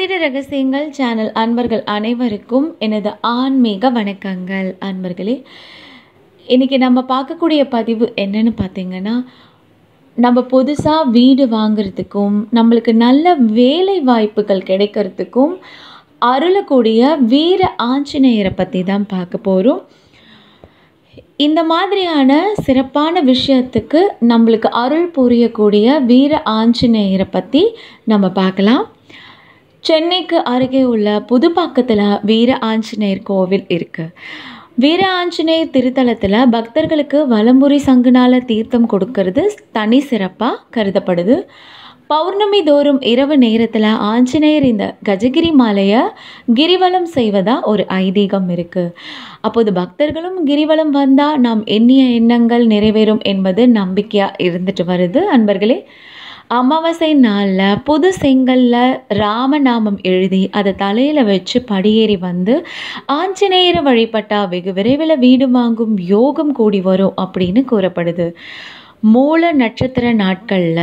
ஜோதிட ரகசியங்கள் சேனல் அன்பர்கள் அனைவருக்கும் எனது ஆன்மீக வணக்கங்கள் அன்பர்களே இன்றைக்கி நம்ம பார்க்கக்கூடிய பதிவு என்னன்னு பார்த்தீங்கன்னா நம்ம புதுசாக வீடு வாங்குறதுக்கும் நம்மளுக்கு நல்ல வேலை வாய்ப்புகள் கிடைக்கிறதுக்கும் அருளக்கூடிய வீர ஆஞ்சநேயரை பற்றி தான் பார்க்க போகிறோம் இந்த மாதிரியான சிறப்பான விஷயத்துக்கு நம்மளுக்கு அருள் புரியக்கூடிய வீர ஆஞ்சநேயரை பற்றி நம்ம பார்க்கலாம் சென்னைக்கு அருகே உள்ள புதுப்பாக்கத்தில் வீர ஆஞ்சநேயர் கோவில் இருக்குது வீர ஆஞ்சநேயர் திருத்தலத்தில் பக்தர்களுக்கு வலம்புரி சங்குனால தீர்த்தம் கொடுக்கறது தனி சிறப்பாக கருதப்படுது பௌர்ணமி தோறும் இரவு நேரத்தில் ஆஞ்சநேயர் இந்த கஜகிரி மாலையை கிரிவலம் செய்வதா ஒரு ஐதீகம் இருக்குது அப்போது பக்தர்களும் கிரிவலம் வந்தால் நாம் எண்ணிய எண்ணங்கள் நிறைவேறும் என்பது நம்பிக்கையாக இருந்துட்டு வருது அன்பர்களே அமாவாசை நாளில் புது செங்கல்ல ராமநாமம் எழுதி அதை தலையில் வச்சு படியேறி வந்து ஆஞ்சநேயரை வழிபட்டா வெகு விரைவில் வீடு வாங்கும் யோகம் கூடி வரும் அப்படின்னு கூறப்படுது மூல நட்சத்திர நாட்களில்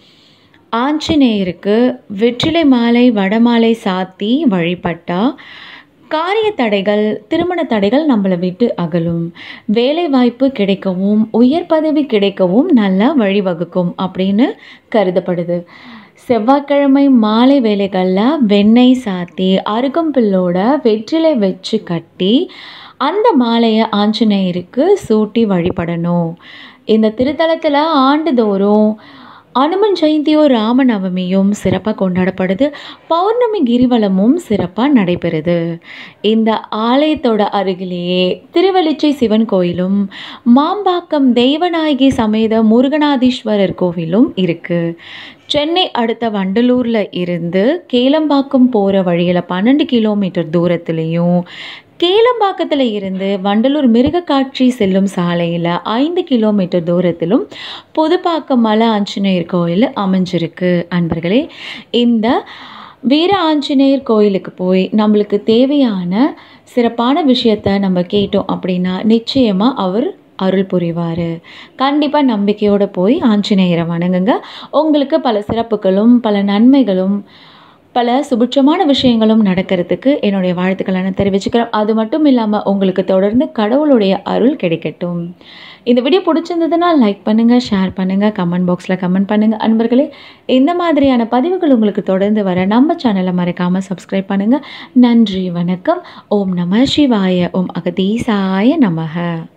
ஆஞ்சநேயருக்கு வெற்றிலை மாலை வடமாலை சாத்தி வழிபட்டா காரிய தடைகள் திருமண தடைகள் நம்மளை விட்டு அகலும் வேலை வாய்ப்பு கிடைக்கவும் உயர் பதவி கிடைக்கவும் நல்லா வழிவகுக்கும் அப்படின்னு கருதப்படுது செவ்வாய்க்கிழமை மாலை வேலைகளில் வெண்ணெய் சாத்தி அருகம்பில்லோட வெற்றிலை வச்சு கட்டி அந்த மாலையை ஆஞ்சநேயருக்கு சூட்டி வழிபடணும் இந்த திருத்தலத்தில் ஆண்டுதோறும் அனுமன் ஜெயந்தியும் ராமநவமியும் சிறப்பாக கொண்டாடப்படுது பௌர்ணமி கிரிவலமும் சிறப்பாக நடைபெறுது இந்த ஆலயத்தோட அருகிலேயே திருவெளிச்சை சிவன் கோயிலும் மாம்பாக்கம் தெய்வநாயகி சமேத முருகநாதீஸ்வரர் கோவிலும் இருக்குது சென்னை அடுத்த வண்டலூரில் இருந்து கேளம்பாக்கம் போகிற வழியில் பன்னெண்டு கிலோமீட்டர் தூரத்துலேயும் கேளம்பாக்கத்தில் இருந்து வண்டலூர் மிருகக்காட்சி செல்லும் சாலையில் ஐந்து கிலோமீட்டர் தூரத்திலும் புதுப்பாக்கம் மலை ஆஞ்சநேயர் கோயில் அமைஞ்சிருக்கு அன்பர்களே இந்த வீர ஆஞ்சநேயர் கோயிலுக்கு போய் நம்மளுக்கு தேவையான சிறப்பான விஷயத்த நம்ம கேட்டோம் அப்படின்னா நிச்சயமாக அவர் அருள் புரிவார் கண்டிப்பாக நம்பிக்கையோடு போய் ஆஞ்சநேயரை வணங்குங்க உங்களுக்கு பல சிறப்புகளும் பல நன்மைகளும் பல சுபிட்சமான விஷயங்களும் நடக்கிறதுக்கு என்னுடைய வாழ்த்துக்களை நான் தெரிவிச்சுக்கிறேன் அது மட்டும் இல்லாமல் உங்களுக்கு தொடர்ந்து கடவுளுடைய அருள் கிடைக்கட்டும் இந்த வீடியோ பிடிச்சிருந்ததுன்னா லைக் பண்ணுங்கள் ஷேர் பண்ணுங்கள் கமெண்ட் பாக்ஸில் கமெண்ட் பண்ணுங்கள் அன்பர்களே இந்த மாதிரியான பதிவுகள் உங்களுக்கு தொடர்ந்து வர நம்ம சேனலை மறக்காமல் சப்ஸ்கிரைப் பண்ணுங்கள் நன்றி வணக்கம் ஓம் நம சிவாய ஓம் அகதீசாய நமக